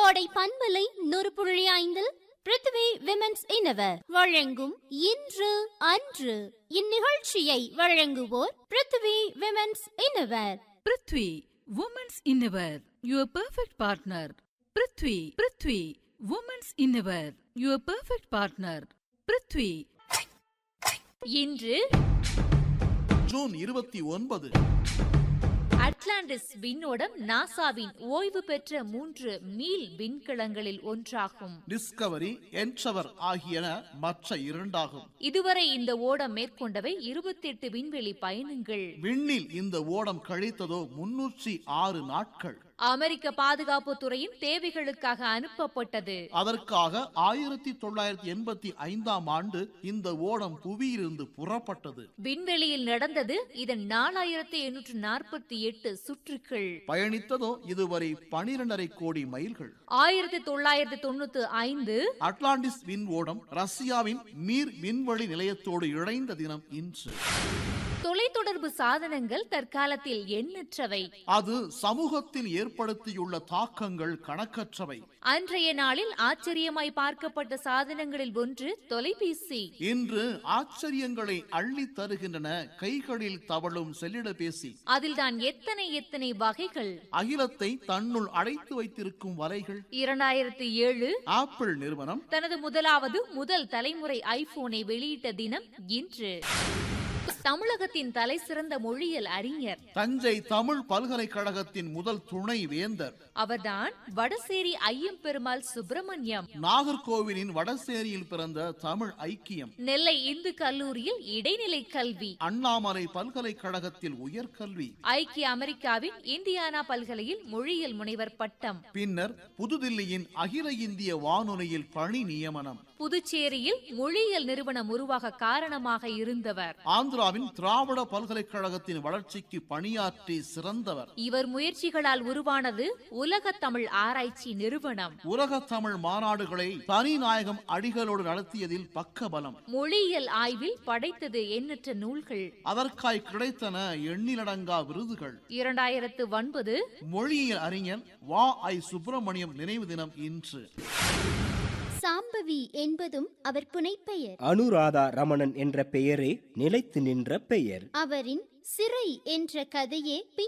கோடை பண்பலை நூறு புள்ளி ஐந்தில் பிருத்திவி விமென்ஸ் இனவர் வழங்கும் இன்று அன்று இந்நிகழ்ச்சியை வழங்குவோர் Prithvi women's innerwear Prithvi women's innerwear your perfect partner Prithvi Prithvi women's innerwear your perfect partner Prithvi இன்று ஜூன் இருபத்தி ஒன்பது அட்லாண்டிஸ் விண்ணோடம் நாசாவின் ஓய்வு பெற்ற மூன்று மீள் விண்கலங்களில் ஒன்றாகும் டிஸ்கவரி என்ஷவர் ஆகியன மற்ற இரண்டாகும் இதுவரை இந்த ஓடம் மேற்கொண்டவை இருபத்தி எட்டு விண்வெளி பயணங்கள் விண்ணில் இந்த ஓடம் கழித்ததோ முன்னூற்றி ஆறு நாட்கள் அமெரிக்க பாதுகாப்பு துறையின் தேவைகளுக்காக அனுப்பப்பட்டது அதற்காக ஆயிரத்தி தொள்ளாயிரத்தி எண்பத்தி ஐந்தாம் ஆண்டு இந்த ஓடம் புவியிலிருந்து புறப்பட்டது விண்வெளியில் நடந்தது இதன் நாலாயிரத்தி எண்ணூற்று நாற்பத்தி எட்டு சுற்றுக்கள் பயணித்ததோ இதுவரை பனிரெண்டரை கோடி மைல்கள் ஆயிரத்தி தொள்ளாயிரத்தி தொண்ணூத்தி ஐந்து அட்லாண்டிஸ் விண் ஓடம் ரஷ்யாவின் மீர் விண்வெளி நிலையத்தோடு இணைந்த தினம் இன்று தொலைத்தொடர்பு சாதனங்கள் தற்காலத்தில் எண்ணற்றவை அது சமூகத்தில் ஏற்படுத்தியுள்ள தாக்கங்கள் கணக்கற்றவை அன்றைய நாளில் ஆச்சரியமாய் பார்க்கப்பட்ட சாதனங்களில் ஒன்று தொலைபேசி இன்று ஆச்சரியங்களை அள்ளித் தருகின்றன கைகளில் தவழும் செல்லிடபேசி அதில்தான் எத்தனை எத்தனை வகைகள் அகிலத்தை தன்னுள் அடைத்து வைத்திருக்கும் வலைகள் இரண்டாயிரத்தி ஏழு ஆப்பிள் நிறுவனம் தனது முதலாவது முதல் தலைமுறை ஐபோனை வெளியிட்ட தினம் இன்று தமிழகத்தின் தலை சிறந்த மொழியியல் அறிஞர் தஞ்சை தமிழ் பல்கலைக்கழகத்தின் முதல் துணை வேந்தர் அவர்தான் வடசேரி ஐயம்பெருமாள் சுப்பிரமணியம் நாகர்கோவிலின் வடசேரியில் பிறந்த தமிழ் ஐக்கியம் நெல்லை இந்து கல்லூரியில் இடைநிலை கல்வி அண்ணாமலை பல்கலைக்கழகத்தில் உயர்கல்வி ஐக்கிய அமெரிக்காவின் இந்தியானா பல்கலையில் மொழியியல் முனைவர் பட்டம் பின்னர் புதுதில்லியின் அகில இந்திய வானொலியில் பணி நியமனம் புதுச்சேரியில் மொழியியல் நிறுவனம் உருவாக காரணமாக இருந்தவர் ஆந்திராவின் திராவிட பல்கலைக்கழகத்தின் வளர்ச்சிக்கு பணியாற்றி சிறந்தவர் இவர் முயற்சிகளால் உருவானது உலக தமிழ் ஆராய்ச்சி நிறுவனம் உலக தமிழ் மாநாடுகளை தனிநாயகம் அடிகளோடு நடத்தியதில் பக்கபலம் மொழியியல் ஆய்வில் படைத்தது எண்ணற்ற நூல்கள் அதற்காய் கிடைத்தன எண்ணிலடங்கா விருதுகள் இரண்டாயிரத்து ஒன்பது மொழியியல் அறிஞர் வா ஐ சுப்பிரமணியம் நினைவு தினம் இன்று சாம்பவி என்பதும் அவர் புனைப்பெயர் அனுராதா ரமணன் என்ற பெயரே நிலைத்து நின்ற பெயர் அவரின் சிறை என்ற கதையே